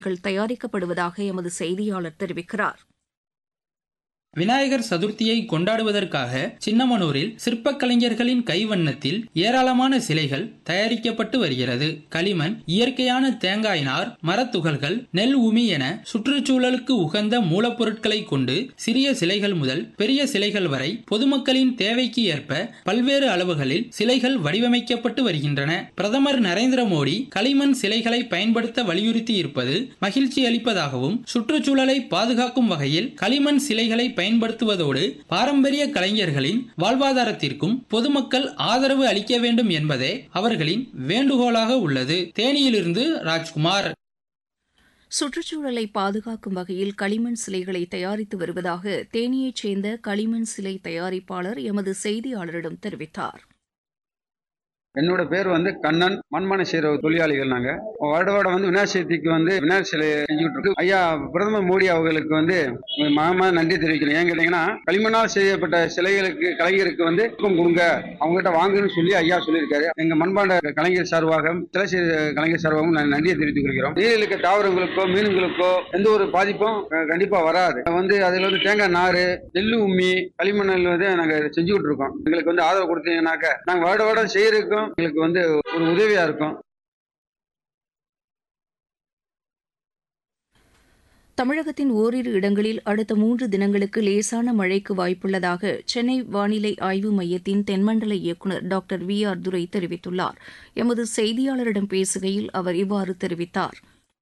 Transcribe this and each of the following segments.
பொருட்கள் தயாரிக்கப்படுவதாக எமது செய்தியாளர் தெரிவிக்கிறார் விநாயகர் சதுர்த்தியை கொண்டாடுவதற்காக சின்னமனூரில் சிற்பக் கலைஞர்களின் கைவண்ணத்தில் ஏராளமான சிலைகள் தயாரிக்கப்பட்டு வருகிறது களிமண் இயற்கையான தேங்காய் நார் மரத்துகள்கள் நெல் உமி என சுற்றுச்சூழலுக்கு உகந்த மூலப்பொருட்களை கொண்டு சிறிய சிலைகள் முதல் பெரிய சிலைகள் வரை பொதுமக்களின் தேவைக்கு ஏற்ப பல்வேறு அளவுகளில் சிலைகள் வடிவமைக்கப்பட்டு வருகின்றன பிரதமர் நரேந்திர மோடி களிமண் சிலைகளை பயன்படுத்த வலியுறுத்தி இருப்பது மகிழ்ச்சி அளிப்பதாகவும் சுற்றுச்சூழலை பாதுகாக்கும் வகையில் களிமண் சிலைகளை பயன்படுத்துவதோடு பாரம்பரிய கலைஞர்களின் வாழ்வாதாரத்திற்கும் பொதுமக்கள் ஆதரவு அளிக்க வேண்டும் என்பதே அவர்களின் வேண்டுகோளாக உள்ளது தேனியிலிருந்து ராஜ்குமார் சுற்றுச்சூழலை பாதுகாக்கும் வகையில் களிமண் சிலைகளை தயாரித்து வருவதாக தேனியைச் சேர்ந்த களிமண் சிலை தயாரிப்பாளர் எமது செய்தியாளரிடம் தெரிவித்தார் என்னோட பேர் வந்து கண்ணன் மண்மனை செய்கிற தொழிலாளிகள் நாங்க வருட வருடம் வந்து விநாயகர் சதுர்த்திக்கு வந்து விநாயகர் சிலை செஞ்சுக்கிட்டு இருக்கோம் ஐயா பிரதமர் மோடி அவர்களுக்கு வந்து மகமா நன்றி தெரிவிக்கிறேன் ஏன் கேட்டீங்கன்னா களிமண்ணால் செய்யப்பட்ட சிலைகளுக்கு கலைஞருக்கு வந்து ஊக்கம் கொடுங்க அவங்ககிட்ட வாங்குன்னு சொல்லி ஐயா சொல்லியிருக்காரு எங்க மண்பாண்ட கலைஞர் சார்பாக சிலை செய்த கலைஞர் சார்பாகவும் நான் நன்றியை தெரிவித்துக் கொள்கிறோம் நீரில் இருக்க தாவரங்களுக்கோ மீன்களுக்கோ எந்த ஒரு பாதிப்பும் அஹ், கண்டிப்பா வராது வந்து அதுல வந்து தேங்காய் நாறு நெல்லு உம்மி களிமண்ணில் வந்து நாங்க செஞ்சுக்கிட்டு இருக்கோம் எங்களுக்கு வந்து ஆதரவு கொடுத்தீங்கன்னாக்க நாங்க வருட வருடம் செய்யறதுக்கும் எங்களுக்கு வந்து ஒரு உதவியா இருக்கும் தமிழகத்தின் ஓரிரு இடங்களில் அடுத்த மூன்று தினங்களுக்கு லேசான மழைக்கு வாய்ப்புள்ளதாக சென்னை வானிலை ஆய்வு மையத்தின் தென்மண்டல இயக்குநர் டாக்டர் வி ஆர் துரை தெரிவித்துள்ளார் எமது செய்தியாளரிடம் பேசுகையில் அவர் இவ்வாறு தெரிவித்தார்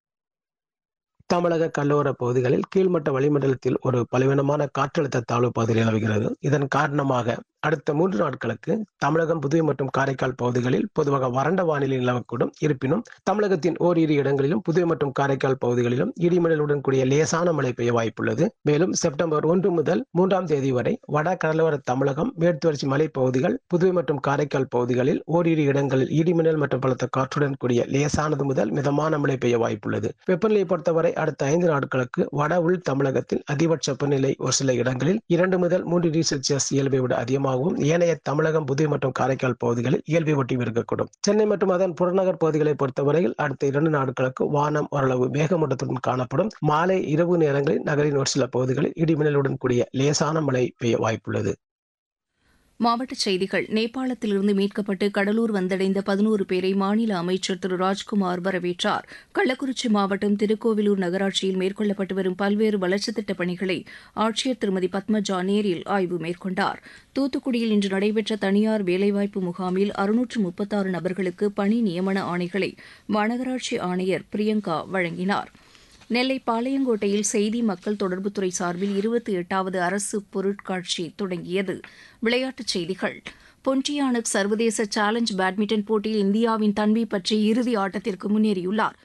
தமிழக கடலோர பகுதிகளில் கீழ்மட்ட வளிமண்டலத்தில் ஒரு பலவீனமான காற்றழுத்த தாழ்வு பகுதி நிலவுகிறது இதன் காரணமாக அடுத்த மூன்று நாட்களுக்கு தமிழகம் புதுவை மற்றும் காரைக்கால் பகுதிகளில் பொதுவாக வறண்ட வானிலை நிலவக்கூடும் இருப்பினும் தமிழகத்தின் ஓரிரு இடங்களிலும் புதுவை மற்றும் காரைக்கால் பகுதிகளிலும் இடிமணலுடன் கூடிய லேசான மழை பெய்ய வாய்ப்புள்ளது மேலும் செப்டம்பர் ஒன்று முதல் மூன்றாம் தேதி வரை வட கடலோர தமிழகம் மேற்குவர்ச்சி மலைப்பகுதிகள் புதுவை மற்றும் காரைக்கால் பகுதிகளில் ஓரிரு இடங்களில் இடிமின்னல் மற்றும் பலத்த காற்றுடன் கூடிய லேசானது முதல் மிதமான மழை பெய்ய வாய்ப்புள்ளது வெப்பநிலையை பொறுத்தவரை அடுத்த ஐந்து நாட்களுக்கு வட உள் தமிழகத்தில் அதிகபட்ச வெப்பநிலை ஒரு சில இடங்களில் இரண்டு முதல் மூன்று டிகிரி செல்சியஸ் இயல்பை விட அதிகமாகவும் ஏனைய தமிழகம் புதுவை மற்றும் காரைக்கால் பகுதிகளில் இயல்பை ஒட்டி இருக்கக்கூடும் சென்னை மற்றும் அதன் புறநகர் பகுதிகளை பொறுத்தவரையில் அடுத்த இரண்டு நாட்களுக்கு வானம் ஓரளவு மேகமூட்டத்துடன் காணப்படும் மாலை இரவு நேரங்களில் நகரின் ஒரு சில பகுதிகளில் இடிமின்னலுடன் கூடிய லேசான மழை பெய்ய வாய்ப்புள்ளது மாவட்டச் செய்திகள் நேபாளத்திலிருந்து மீட்கப்பட்டு கடலூர் வந்தடைந்த பதினோரு பேரை மாநில அமைச்சர் திரு ராஜ்குமார் வரவேற்றார் கள்ளக்குறிச்சி மாவட்டம் திருக்கோவிலூர் நகராட்சியில் மேற்கொள்ளப்பட்டு வரும் பல்வேறு வளர்ச்சித் திட்டப் பணிகளை ஆட்சியர் திருமதி பத்மஜா நேரில் ஆய்வு மேற்கொண்டார் தூத்துக்குடியில் இன்று நடைபெற்ற தனியார் வேலைவாய்ப்பு முகாமில் அறுநூற்று முப்பத்தாறு நபர்களுக்கு பணி நியமன ஆணைகளை மாநகராட்சி ஆணையர் பிரியங்கா வழங்கினார் நெல்லை பாளையங்கோட்டையில் செய்தி மக்கள் தொடர்புத்துறை சார்பில் இருபத்தி எட்டாவது அரசு பொருட்காட்சி தொடங்கியது விளையாட்டுச் செய்திகள் பொன்டியானக் சர்வதேச சேலஞ்ச் பேட்மிண்டன் போட்டியில் இந்தியாவின் தன்வி பற்றி இறுதி ஆட்டத்திற்கு முன்னேறியுள்ளார்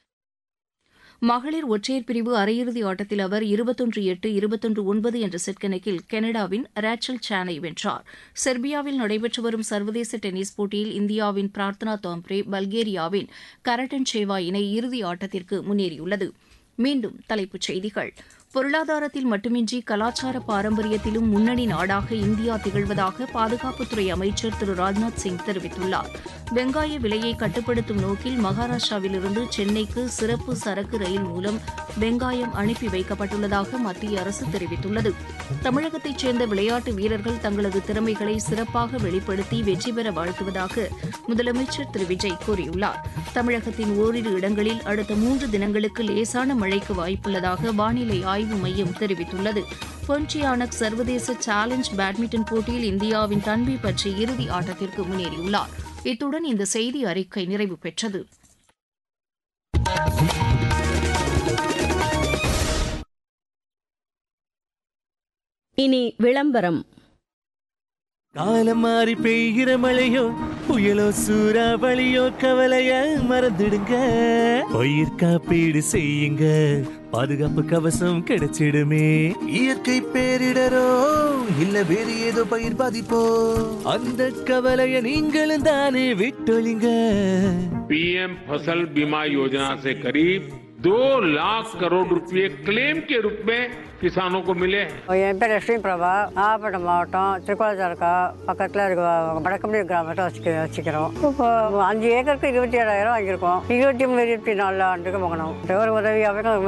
மகளிர் ஒற்றையர் பிரிவு அரையிறுதி ஆட்டத்தில் அவர் இருபத்தொன்று எட்டு இருபத்தொன்று ஒன்பது என்ற செட் கணக்கில் கனடாவின் ரேச்சல் சானை வென்றார் செர்பியாவில் நடைபெற்று வரும் சர்வதேச டென்னிஸ் போட்டியில் இந்தியாவின் பிரார்த்தனா தாம்ப்ரே பல்கேரியாவின் கரட்டன் சேவா இணை இறுதி ஆட்டத்திற்கு முன்னேறியுள்ளது மீண்டும் தலைப்புச் செய்திகள் பொருளாதாரத்தில் மட்டுமின்றி கலாச்சார பாரம்பரியத்திலும் முன்னணி நாடாக இந்தியா திகழ்வதாக பாதுகாப்புத்துறை அமைச்சர் திரு ராஜ்நாத் சிங் தெரிவித்துள்ளார் வெங்காய விலையை கட்டுப்படுத்தும் நோக்கில் மகாராஷ்டிராவிலிருந்து சென்னைக்கு சிறப்பு சரக்கு ரயில் மூலம் வெங்காயம் அனுப்பி வைக்கப்பட்டுள்ளதாக மத்திய அரசு தெரிவித்துள்ளது தமிழகத்தைச் சேர்ந்த விளையாட்டு வீரர்கள் தங்களது திறமைகளை சிறப்பாக வெளிப்படுத்தி வெற்றி பெற வாழ்த்துவதாக முதலமைச்சர் திரு விஜய் கூறியுள்ளார் தமிழகத்தின் ஓரிரு இடங்களில் அடுத்த மூன்று தினங்களுக்கு லேசான மழைக்கு வாய்ப்புள்ளதாக வானிலை ஆய்வு மையம் தெரிவித்துள்ளது பொன்டியானக் சர்வதேச சேலஞ்ச் பேட்மிண்டன் போட்டியில் இந்தியாவின் தன்வி பற்றி இறுதி ஆட்டத்திற்கு முன்னேறியுள்ளார் இத்துடன் இந்த செய்தி அறிக்கை நிறைவு பெற்றது இனி விளம்பரம் காலம் மாறி பெய்கிற மழையோ புயலோ சூறாவளியோ கவலைய மறந்துடுங்க பயிர் காப்பீடு செய்யுங்க பாதுகாப்பு கவசம் கிடைச்சிடுமே இயற்கை பேரிடரோ இல்ல வேறு ஏதோ பயிர் பாதிப்போ அந்த கவலைய நீங்களும் தானே விட்டொழிங்க पीएम फसल बीमा योजना से करीब दो लाख करोड़ रुपए क्लेम के रूप में किसानों को मिले हैं என் பேர் லட்சுமி பிரபா நாகப்பட்டினம் மாவட்டம் திருக்கோளத்தாலுக்கா பக்கத்தில் இருக்க வடக்கம்பி கிராமத்தை வச்சுக்க வச்சுக்கிறோம் இப்போ அஞ்சு ஏக்கருக்கு இருபத்தி ஏழாயிரம் வாங்கியிருக்கோம் இருபத்தி மூணு இருபத்தி நாலு ஆண்டுக்கு வாங்கினோம் ஒரு உதவியாகவும்